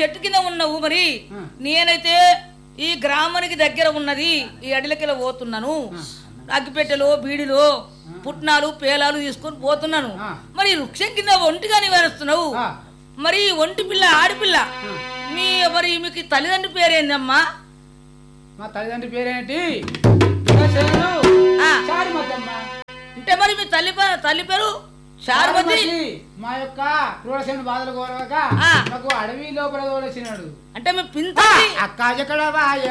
చెట్టు కింద ఉన్నావు మరి ఆ. నేనైతే ఈ గ్రామానికి దగ్గర ఉన్నది ఈ అడిలకెళ్ళ పోతున్నాను అగ్గిపెట్టెలో బీడిలో పుట్నాలు పేలాలు తీసుకొని పోతున్నాను ఆ. మరి ఈ వృక్షం కింద ఒంటిగా నివారిస్తున్నావు ఆ. మరి ఈ ఒంటి పిల్ల ఆడపిల్ల ఆ. మీ మరి మీకు తల్లిదండ్రి పేరేందమ్మా మా తల్లిదండ్రి పేరేంటి శేషయ్యలు. ఆ. చారుమతమ్మ. అంటే మరి మీ తల్లి పే- తల్లి పేరు శారవతి చారుమతి మా యొక్క క్రూరసేను బాధలు కోరక ఆ. నాకు అడవి లోపల తోలేసినాడు అంటే మీ పింత అక్క ఎక్కడ